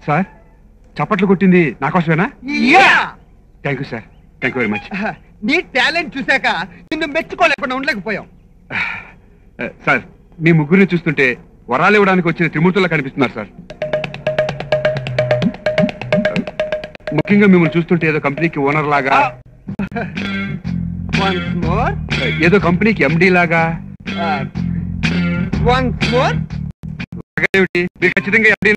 Sir చప్పట్లు కొట్టింది నా కోసమేనా yeah thank you sir thank you very much నీ టాలెంట్ చూశాక నిన్ను మెచ్చుకోలేకుండా ఉండలేకపోయాం సార్ మీ ముగ్గురిని చూస్తుంటే వరాలు ఇవ్వడానికి వచ్చిన త్రిమూర్తులా కనిపిస్తున్నారు సార్ ముఖ్యంగా మిమ్మల్ని చూస్తుంటే ఏదో కంపెనీకి ఓనర్ లాగా వన్స్ మోర్ ఏదో కంపెనీకి ఎండి లాగా వన్స్ మోర్ లాగా ఏమిటి మీరు ఖచ్చితంగా ఎండి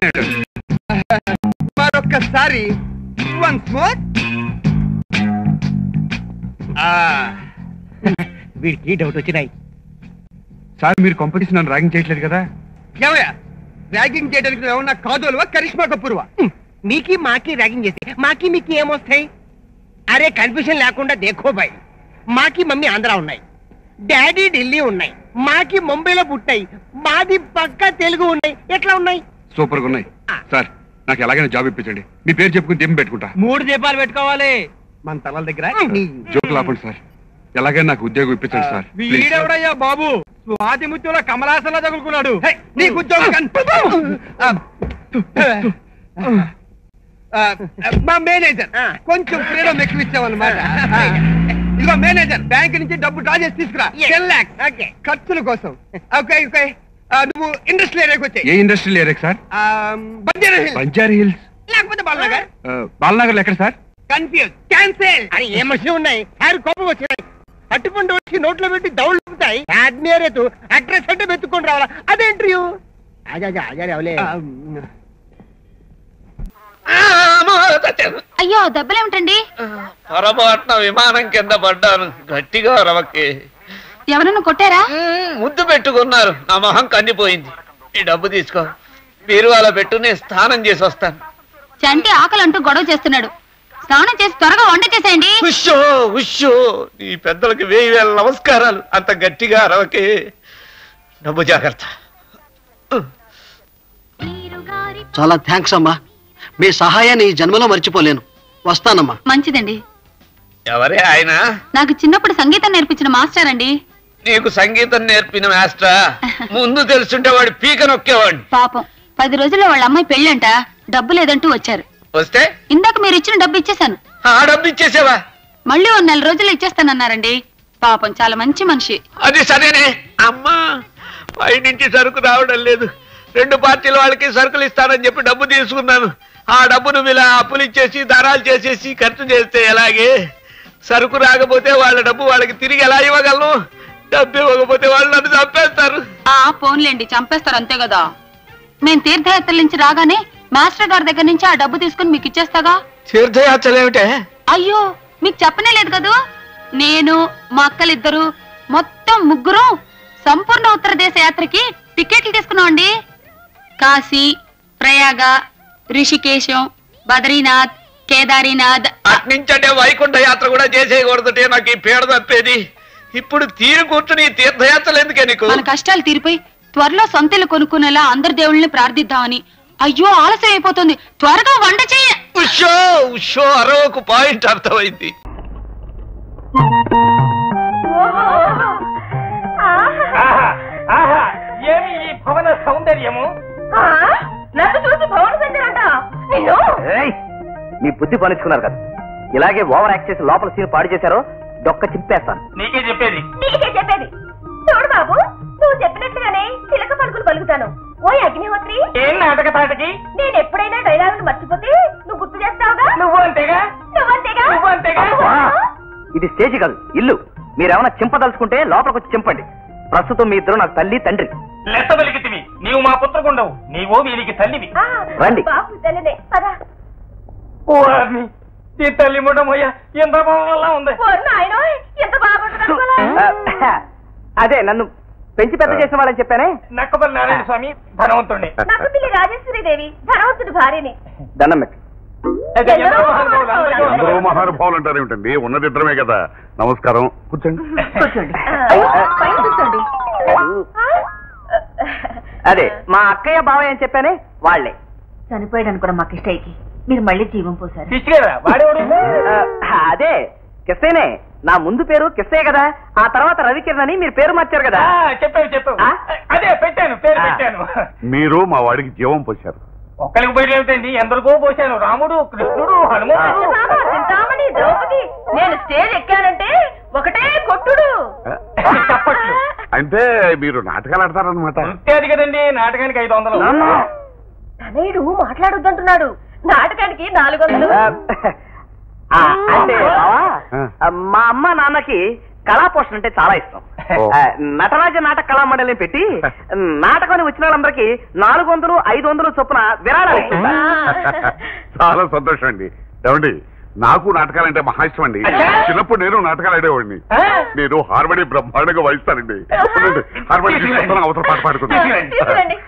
మరొక్కసారి వన్స్ మోర్ వీడికి డౌట్ వచ్చినాయి సార్ మీరు కాంపిటీషన్ నన్ను ర్యాగింగ్ చేయట్లేదు కదా ఏమయ్యా ర్యాగింగ్ చేయడానికి నువ్వు ఏమన్నా కాదోలువా కరిష్మా కపూర్వా మీకి మాకి ర్యాగింగ్ చేసి మాకి మీకు ఏమొస్తాయి అరే కన్ఫ్యూజన్ లేకుండా దేఖో బాయ్ మాకి మమ్మీ ఆంధ్ర ఉన్నాయి డాడీ ఢిల్లీ ఉన్నాయి మాకి ముంబైలో పుట్టాయి మాది పక్క తెలుగు ఉన్నాయి ఎట్లా ఉన్నాయి సూపర్ గా ఉన్నాయి సార్ నాకు ఎలాగైనా జాబ్ ఇప్పించండి మీ పేరు చెప్పుకుని దీపం పెట్టుకుంటా మూడు దీపాలు పెట్టుకోవాలి మన తలల దగ్గర జోకులు ఆపండి సార్ ఎలాగైనా నాకు ఉద్యోగం ఇప్పించండి సార్ ప్లీజ్ సార్. వీడెవడయ్యా బాబు స్వాతి ముత్యంలో కమలాసంలో తగులుకున్నాడు హే, నీకు ఉద్యోగం కన్- ఆ, ఆ, మా మేనేజర్ ఆ. కొంచెం ఫ్రీడమ్ ఎక్కువ ఇచ్చామన్నమాట ఆ, ఇదిగో మేనేజర్ బ్యాంక్ నుంచి డబ్బు డ్రా చేసి తీసుకురా Yes. టెన్ లాక్స్ ఓకే ఖర్చుల కోసం ఓకే ఓకే ఆ, నువ్వు ఇండస్ట్రీ ఏరియాకి వచ్చాయి ఏ industry area sir Banjara hills Banjari hills లేకపోతే బాలనగర్ బాలనగర్ ఎక్కడ సార్ కన్ఫ్యూజ్ క్యాన్సిల్ అరే ఏ మనుషులు ఉన్నాయి సార్ కోపం వచ్చినాయి అట్టుపండు వచ్చి నోట్లో పెట్టి దౌడుతాయి ఆద్మీయరేతు అడ్రస్ అంటే వెతుక్కొని రావాలా అదే ఇంటర్వ్యూ ఆజా ఆజా అవలే అయ్యో దెబ్బలేమిటండి పొరపాటున విమానం కింద పడ్డాను గట్టిగా రవకి ఎవరన్నా కొట్టారా ముద్దు పెట్టుకున్నారు నా మొహం కందిపోయింది ఈ డబ్బు తీసుకో బీరువాలో పెట్టు నేను స్నానం చేసి వస్తాను చంటి ఆకలి అంటూ గొడవ చేస్తున్నాడు స్నానం చేసి త్వరగా వంట చేసేయండి ఉషో ఉషో నీ పెద్దలకి వేయి వేల నమస్కారాలు అంత గట్టిగా అరవకే డబ్బు జాగ్రత్త చాలా థ్యాంక్స్ అమ్మా మీ సహాయాన్ని ఈ జన్మలో మర్చిపోలేను వస్తానమ్మా మంచిదండి ఎవరే ఆయన నాకు చిన్నప్పుడు సంగీతం నేర్పించిన మాస్టర్ అండి నీకు సంగీతం నేర్పిన మాస్టరా ముందు తెలుసుంటే వాడు పీక నొక్కేవాడిని పాపం పది రోజుల్లో వాళ్ళ అమ్మాయి పెళ్ళంట డబ్బు లేదంటూ వచ్చారు వస్తే ఇందాక మీరు ఇచ్చిన డబ్బు ఇచ్చేశాను ఆ డబ్బు ఇచ్చేసావా మళ్ళీ ఓ నెల రోజుల్లో ఇచ్చేస్తానన్నారండి పాపం చాలా మంచి మనిషి అది సరేనే అమ్మా పై నుంచి సరుకు రావడం లేదు రెండు పార్టీల వాళ్ళకి సరుకులు ఇస్తానని చెప్పి డబ్బు తీసుకున్నాను ఆ డబ్బు నువ్వు ఇలా అప్పులు ఇచ్చేసి దారాలు చేసేసి ఖర్చు చేస్తే ఎలాగే సరుకు రాకపోతే వాళ్ళ డబ్బు వాళ్ళకి తిరిగి ఎలా ఇవ్వగలను డబ్బు ఇవ్వకపోతే వాళ్ళు నన్ను చంపేస్తారు ఆ ఫోన్లేండి చంపేస్తారు అంతే కదా మేం తీర్థయాత్రల నుంచి రాగానే మాస్టర్ గారి దగ్గర నుంచి ఆ డబ్బు తీసుకుని మీకు ఇచ్చేస్తాగా తీర్థయాత్రలు ఏమిటే అయ్యో మీకు చెప్పనే లేదు కదూ నేను మా అక్కలిద్దరు మొత్తం ముగ్గురు సంపూర్ణ ఉత్తర దేశ యాత్రకి టికెట్లు తీసుకున్నాం అండి కాశీ ప్రయాగ రిషికేశం బద్రీనాథ్ కేదారీనాథ్ అట్నుంచంటే వైకుంఠ యాత్ర కూడా చేసేయకూడదుటే నాకు ఈ పీడ తప్పేది ఇప్పుడు తీరు కూర్చుని ఈ తీర్థయాత్రలు ఎందుకే నీకు మన కష్టాలు తీరిపోయి త్వరలో సొంత ఇల్లు కొనుక్కునేలా అందరి దేవుళ్ళని ప్రార్థిద్దామని అయ్యో ఆలస్యం అయిపోతుంది త్వరగా వంట చేయ ఉషో ఉషో అరవకు పాయింట్ అర్థమైంది ఏమి ఈ భవన సౌందర్యము నన్ను చూసి భవన్ సంజరంట నిన్ను మీ బుద్ధి పలుచుకున్నారు కదా ఇలాగే ఓవర్ యాక్ట్ చేసి లోపల సీన్ పాడు చేశారో డొక్క చింపేస్తాను నీకే చెప్పేది నీకే చెప్పేది చూడు బాబు నువ్వు చెప్పినట్లుగానే చిలక పలుకులు పలుకుతాను ఓ అగ్నిహోత్రి ఏం నాటక తాటకి నేను ఎప్పుడైనా డైలాగులు మర్చిపోతే నువ్వు గుర్తు చేస్తావుగా నువ్వు అంతేగా నువ్వంతేగా నువ్వు అంతేగా అబ్బా! ఇది స్టేజ్ కాదు ఇల్లు మీరేమైనా చింపదలుచుకుంటే లోపలికి వచ్చి చింపండి ప్రస్తుతం మీ ఇద్దరు నాకు తల్లి తండ్రి లెక్క వెలికితివి నీవు మా పుత్రకుండవు నీవో వీరికి తల్లివి ఆ, రండి. బాబు తెల్లనే పదా ఓ అగ్ని ఈ తల్లి ముడమయ్య ఎంత వల్ల ఉంది ఓ నాయనో ఎంత బాగుంటుంది ఆ, అదే నన్ను పెంచి పెద్ద చేసిన వాళ్ళని చెప్పానే నక్కపల్లి నారాయణ స్వామి ధనవంతుణ్ణి నాకు పిల్లి రాజేశ్వరి దేవి ధనవంతుడి భార్యని దండం పెట్టి అయితే ఎందరో మహానుభావులు అందరికీ అందరూ అందరూ వందనాలు. మహానుభావులు అంటారు ఏమిటండి ఉన్నది ఇద్దరమే కదా నమస్కారం కూర్చోండి కూర్చోండి పైన కూర్చోండి అదే మా అక్కయ్య బావయ్య అని చెప్పానే వాళ్ళే చనిపోయాడు కూడా మాకు ఇష్టయ్యకి మీరు మళ్ళీ జీవం పోసారు పిచ్చిగారా వాడేవాడు ఆ, అదే కిస్సేనే నా ముందు పేరు కిస్సే కదా ఆ తర్వాత రవికిరణ్ అని మీరు పేరు మార్చారు కదా ఆ, చెప్పావు చెప్పావు ఆ? అదే పెట్టాను పేరు ఆ. పెట్టాను మీరు మా వాడికి జీవం పోశారు ఒక్కరికి పోయలేమిటండి ఎందరికో పోశాను రాముడు కృష్ణుడు హనుమంతుడు బాబా, చింతామణి ద్రౌపది నేను స్టేజ్ ఎక్కానంటే ఒకటే కొట్టుడు చెప్పట్లు అంటే మీరు నాటకాలు ఆడతారనమాట అంతే అది కదండి నాటకానికి ఐదు వందలు తనయుడు మాట్లాడొద్దంటున్నాడు నాటకానికి నాలుగు వందలు ఆ, అంటే బావా, ఆ. ఆ, మా అమ్మ నాన్నకి కళా పోషణ అంటే చాలా ఇష్టం ఓ. ఆ, నటరాజ నాటక కళా మండలిని పెట్టి నాటకాన్ని వచ్చిన వాళ్ళందరికీ నాలుగు వందలు ఐదు వందలు చొప్పున విరాళాలు ఇస్తుంటారు. చాలా సంతోషం అండి ఏమండి నాకు నాటకాలంటే మహా ఇష్టం అండి చిన్నప్పుడు నేను నాటకాలు ఆడేవాడిని ఆ? నేను హార్మోని బ్రహ్మాండంగా వాయిస్తానండి ఉండండి, హార్మోని తీసుకొస్తాను అవతల పాట పాడుకుందాం తీసుకురండి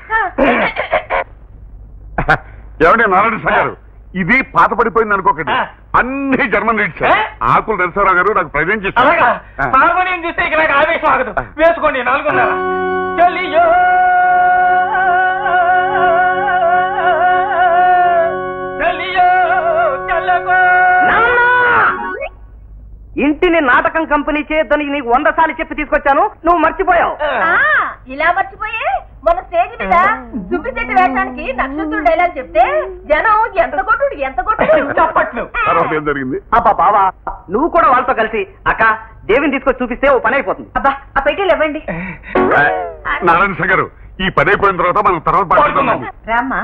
ఏమండి నారాయణ సార్ గారు ఇది పాత పడిపోయింది అనుకోకండి అన్ని జర్మన్ రీడ్స్ ఆకులు నరసరావు గారు నాకు ప్రజెంట్ అలాగా చేస్తారు హార్మోనియం చూస్తే ఇక నాకు ఆవేశం ఆగదు వేసుకోండి నాలుగున్నర చలియో చలియో చల్లగో నాన్న! ఇంటిని నాటకం కంపెనీ చేయొద్దని నీకు వంద సార్లు చెప్పి తీసుకొచ్చాను నువ్వు మర్చిపోయావు ఆ, ఇలా మర్చిపోయి మన స్టేజ్ మీద దుబ్బిచెట్టు వేయడానికి నక్షత్రుడు డైలాగ్ చెప్తే జనం ఎంత కొట్టుడు ఎంత కొట్టుడు చప్పట్లు తర్వాత ఏం జరిగింది అబ్బా బావా నువ్వు కూడా వాళ్ళతో కలిసి అక్క దేవిని తీసుకొచ్చి చూపిస్తే ఓ పని అయిపోతుంది అబ్బా ఆ పెట్టీలు ఇవ్వండి నారాయణ సార్ గారు ఈ పని అయిపోయిన తర్వాత మనం తర్వాత పాడుకుందాం రామ్మా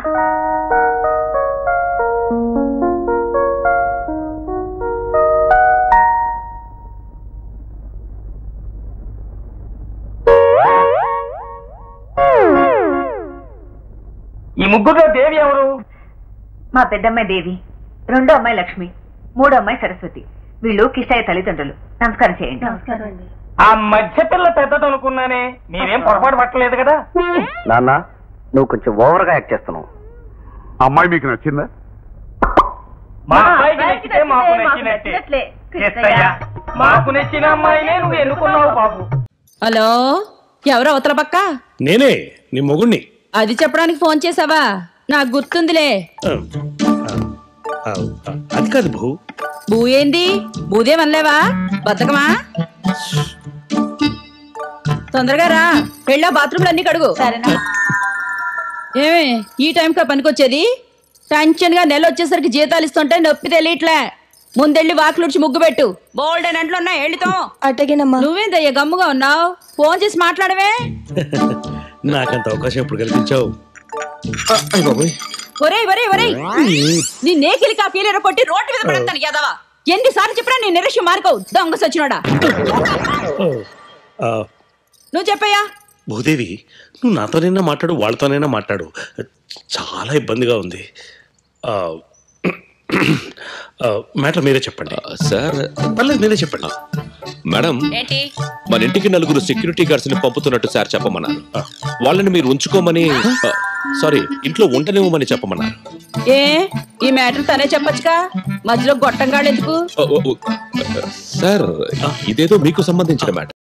ఈ ముగ్గురులో దేవి ఎవరు మా పెద్దమ్మాయి దేవి రెండో అమ్మాయి లక్ష్మి మూడో అమ్మాయి సరస్వతి వీళ్ళు కిష్టయ్య తల్లిదండ్రులు నమస్కారం చేయండి నమస్కారం అండి ఆ మధ్య పిల్ల పెద్దది అనుకున్నానే నేనేం పొరపాటు పట్టలేదు కదా నాన్న నువ్వు కొంచెం ఓవర్ గా యాక్ట్ చేస్తున్నావు అమ్మాయి మీకు నచ్చిందా మా అబ్బాయికి నచ్చితే మాకు నచ్చినట్టే ఎస్తయ్యా, మాకు నచ్చిన అమ్మాయినే నువ్వు ఎన్నుకున్నావు బాబు హలో ఎవరు అవతల పక్క నేనే నీ మొగుణ్ణి అది చెప్పడానికి ఫోన్ చేసావా నాకు గుర్తుందిలే ఆ, ఆ, ఆ, అది కాదు భూ బూ ఏంది బూదే వనలేవా బతకమా తొందరగా రా వెళ్ళా బాత్రూమ్లు అన్ని కడుగు ఏమే ఈ టైంకా పనికొచ్చేది టెన్షన్ గా నెల వచ్చేసరికి జీతాలు ఇస్తుంటే నొప్పి తెలియట్లే ముందెళ్ళి వాకిలుడిచి ముగ్గు పెట్టు బోల్డ్ అని అంట్లో ఉన్నాయి వెళ్ళితో అట్టగేనమ్మా నువ్వేందయ్యా గమ్ముగా ఉన్నావు ఫోన్ చేసి మాట్లాడవే నాకంత అవకాశం ఎప్పుడు కల్పించావు ఆ, అయ్ బాబోయ్ ఒరేయ్ ఒరేయ్ ఒరేయ్ నీ నేకిలి కాపీలు కొట్టి రోడ్డు మీద పడతాను యాదవా ఎన్నిసార్లు చెప్పినా నీ నిరక్ష్యం మార్కవు దొంగ సచ్చినోడా ఓ, ఆ, నువ్వు చెప్పయ్యా భూదేవి నువ్వు నాతోనైనా మాట్లాడు వాళ్ళతోనైనా మాట్లాడు చాలా ఇబ్బందిగా ఉంది ఆ, ఆ, మ్యాటర్ మీరే చెప్పండి సార్ పర్లేదు మీరే చెప్పండి మేడం ఏంటి మన ఇంటికి నలుగురు సెక్యూరిటీ గార్డ్స్ ని పంపుతున్నట్టు సార్ చెప్పమన్నారు వాళ్ళని మీరు ఉంచుకోమని ఆ, సారీ ఇంట్లో ఉండనివ్వమని చెప్పమన్నారు ఏ ఈ మ్యాటర్ తనే చెప్పొచ్చుగా మధ్యలో గొట్టంగాడు ఎందుకు ఓ, ఓ, ఓ, సార్ ఇదేదో మీకు సంబంధించిన మ్యాటర్